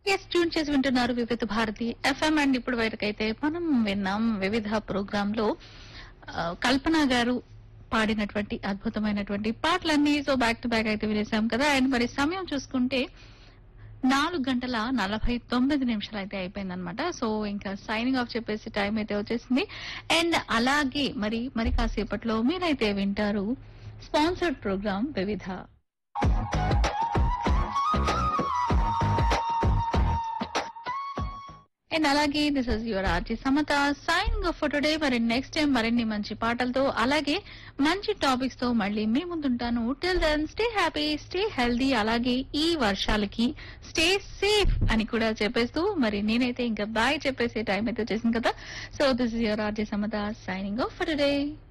yes tune చేసి వింటున్నారు వివిధ భారతి ఎఫ్ఎం అండ్ ఇప్పుడు వరకైతే మనం విన్నాం వివిధ ప్రోగ్రామ్ లో ఆ, కల్పన గారు పాడినటువంటి అద్భుతమైనటువంటి పాటలన్నీ సో బ్యాక్ టు బ్యాక్ అయితే వినేసాం కదా అండ్ మరి సమయం చూసుకుంటే నాలుగు గంటల నలభై తొమ్మిది నిమిషాలు అయితే అయిపోయిందనమాట సో ఇంకా సైనింగ్ ఆఫ్ చెప్పేసి టైం అయితే వచ్చేసింది అండ్ అలాగే మరి మరి కాసేపట్లో మీరైతే వింటారు స్పాన్సర్డ్ ప్రోగ్రామ్ వివిధ అండ్ అలాగే this is your RJ Samatha sign for today మరి నెక్స్ట్ టైం మరిన్ని మంచి పాటలతో అలాగే మంచి టాపిక్స్ తో మళ్ళీ మీ ముందుంటాను till then stay happy stay healthy అలాగే ఈ వర్షాలకి స్టే సేఫ్ అని కూడా చెప్పేస్తూ మరి నేనైతే ఇంకా బాయ్ చెప్పేసే టైం అయితే వచ్చేసింది కదా so this is your RJ Samatha signing off for today